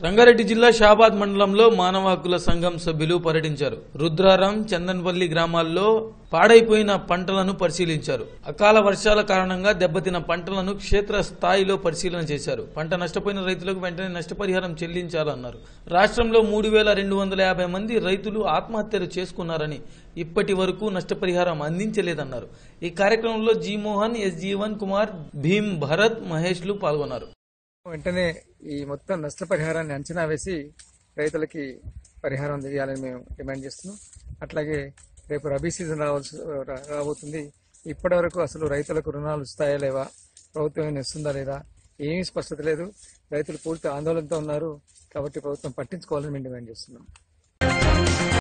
రంగారెడ్డి జిల్లా షాబాద్ మండలంలో మానవ హక్కుల సంఘం సభ్యులు పర్యటించారు రుద్రారం చందన్పల్లి గ్రామాల్లో పాడైపోయిన పంటలను పరిశీలించారు అకాల వర్షాల కారణంగా దెబ్బతిన్న పంటలను క్షేత్ర స్థాయిలో పరిశీలన చేశారు పంట నష్టపోయిన రైతులకు వెంటనే నష్టపరిహారం చెల్లించాలన్నారు రాష్ట్రంలో మూడు వేల రెండు వందల యాభై మంది రైతులు ఆత్మహత్యలు చేసుకున్నారని ఇప్పటి వరకు నష్టపరిహారం అందించలేదన్నారు ఈ కార్యక్రమంలో జీ మోహన్ ఎస్ జీవన్ కుమార్ భీమ్ భరత్ మహేష్లు పాల్గొన్నారు వెంటనే ఈ మొత్తం నష్టపరిహారాన్ని అంచనా వేసి రైతులకి పరిహారం చేయాలని మేము డిమాండ్ చేస్తున్నాం అట్లాగే రేపు రబీ సీజన్ రావాల్సి రా- రాబోతుంది ఇప్పటి వరకు అసలు రైతులకు రుణాలు ఇస్తాయా లేవా ప్రభుత్వం ఏమైనా ఇస్తుందా లేదా ఏమీ స్పష్టత లేదు రైతులు పూర్తి ఆందోళనతో ఉన్నారు కాబట్టి ప్రభుత్వం పట్టించుకోవాలని మేము డిమాండ్ చేస్తున్నాం